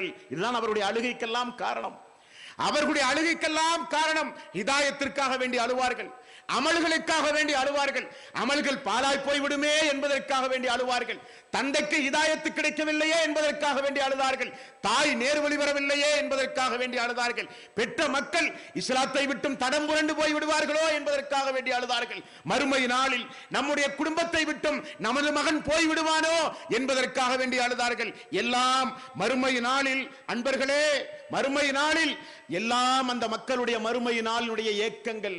அழுகிறார்கள் இதுதான் அவருடைய அழுகைக்கெல்லாம் காரணம் அவர்களுடைய அழுகைக்கெல்லாம் காரணம் ஹிதாயத்திற்காக வேண்டி அழுவார்கள் அமல்களுக்காக வேண்டி அழுவார்கள் அமல்கள் பாலாய் போய்விடுமே என்பதற்காக வேண்டி அழுவார்கள் தந்தைக்கு ஹிதாயத்து கிடைக்கவில்லையே என்பதற்காக வேண்டி அழுதார்கள் தாய் நேர்வழி வரவில்லையே என்பதற்காக வேண்டி அழுதார்கள் பெற்ற மக்கள் இஸ்லாத்தை விட்டும் தடம் புரண்டு போய் விடுவார்களோ என்பதற்காக வேண்டி அழுதார்கள் மறுமை நாளில் நம்முடைய குடும்பத்தை விட்டும் நமது மகன் போய் விடுவானோ என்பதற்காக வேண்டி அழுதார்கள் எல்லாம் மறுமை நாளில் அன்பர்களே மறுமை நாளில் எல்லாம் அந்த மக்களுடைய மறுமை நாளினுடைய ஏக்கங்கள்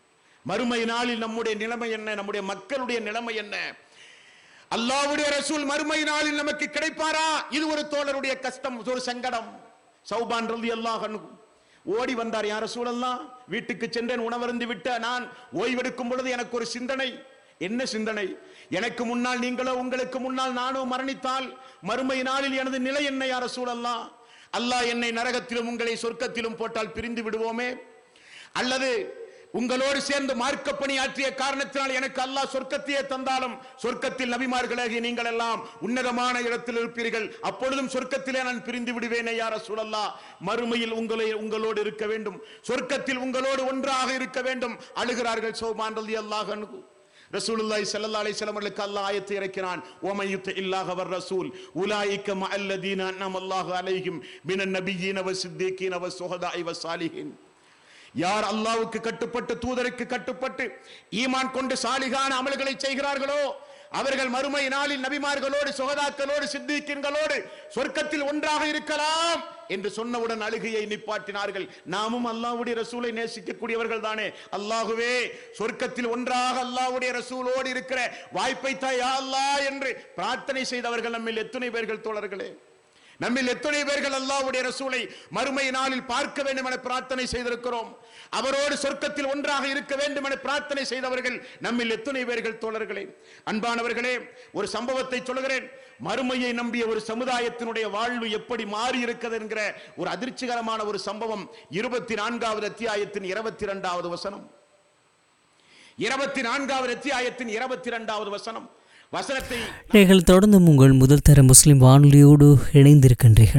மறுமை நாளில் நம்முடைய நிலைமை என்ன நம்முடைய மக்களுடைய நிலைமை என்ன அல்லாஹ்வுடைய ரசூல் மறுமை நாளில் நமக்கு கிடைப்பாரா இது ஒரு தோழருடைய கஷ்டம் ஒரு சங்கடம் சௌபான் ரலி அல்லாஹ் ஓடி வந்தார் யார் ரசூலல்லாம் வீட்டுக்கு சென்றேன் உணவருந்து விட்ட நான் ஓய்வெடுக்கும் பொழுது எனக்கு ஒரு சிந்தனை என்ன சிந்தனை எனக்கு முன்னால் நீங்களோ உங்களுக்கு முன்னால் நானோ மரணித்தால் மறுமை நாளில் எனது நிலை என்ன யார் ரசூலல்லாம் அல்லாஹ் என்னை நரகத்திலும் உங்களை சொர்க்கத்திலும் போட்டால் பிரிந்து விடுவோமே அல்லது உங்களோடு சேர்ந்து மார்க்க பணியாற்றிய காரணத்தினால் எனக்கு அல்லாஹ் சொர்க்கத்தையே தந்தாலும் சொர்க்கத்தில் நபிமார்களாகிய நீங்கள் எல்லாம் உன்னதமான இடத்தில் இருப்பீர்கள் அப்பொழுதும் சொர்க்கத்திலே நான் பிரிந்து விடுவேனே யார சூழல்லா மறுமையில் உங்களை உங்களோடு இருக்க வேண்டும் சொர்க்கத்தில் உங்களோடு ஒன்றாக இருக்க வேண்டும் அழுகிறார்கள் சோமான் ரலி அல்லாஹ் ரசூலுல்லாஹி ஸல்லல்லாஹு அலைஹி வஸல்லம் அவர்களுக்கு அல்லாஹ் ஆயத்தை இறக்கினான் ஓமை யுத்த இல்லாஹ வர் ரசூல் உலாயிக்க மஅல்லதீன அன்அம அல்லாஹு அலைஹிம் மினன் நபியீன வ சித்தீகீன வ சுஹதாஇ வ சாலிஹின் யார் அல்லாஹ்வுக்கு கட்டுப்பட்டு தூதருக்கு கட்டுப்பட்டு ஈமான் கொண்டு சாலிகான அமல்களை செய்கிறார்களோ அவர்கள் மறுமை நாளில் நபிமார்களோடு சுகதாக்களோடு சித்திக்கின்களோடு சொர்க்கத்தில் ஒன்றாக இருக்கலாம் என்று சொன்னவுடன் அழுகையை நிப்பாட்டினார்கள் நாமும் அல்லாஹ்வுடைய ரசூலை நேசிக்கக்கூடியவர்கள் தானே அல்லாஹுவே சொர்க்கத்தில் ஒன்றாக அல்லாஹ்வுடைய ரசூலோடு இருக்கிற வாய்ப்பை தாயா அல்லாஹ் என்று பிரார்த்தனை செய்தவர்கள் நம்மில் எத்தனை பேர்கள் தோழர்களே நம்மில் எத்தனை பேர்கள் அல்லாஹ்வுடைய ரசூலை மறுமை நாளில் பார்க்க வேண்டும் என பிரார்த்தனை செய்திருக்கிறோம் அவரோடு சொர்க்கத்தில் ஒன்றாக இருக்க வேண்டும் என பிரார்த்தனை செய்தவர்கள் நம்மில் எத்தனை பேர்கள் தோழர்களே அன்பானவர்களே ஒரு சம்பவத்தை சொல்கிறேன் மறுமையை நம்பிய ஒரு சமுதாயத்தினுடைய வாழ்வு எப்படி மாறி இருக்கிறது என்கிற ஒரு அதிர்ச்சிகரமான ஒரு சம்பவம் இருபத்தி நான்காவது அத்தியாயத்தின் இருபத்தி இரண்டாவது வசனம் இருபத்தி நான்காவது அத்தியாயத்தின் இருபத்தி இரண்டாவது வசனம் வசனத்தை நீங்கள் தொடர்ந்து உங்கள் முதல் தர முஸ்லிம் வானொலியோடு இணைந்திருக்கின்றீர்கள்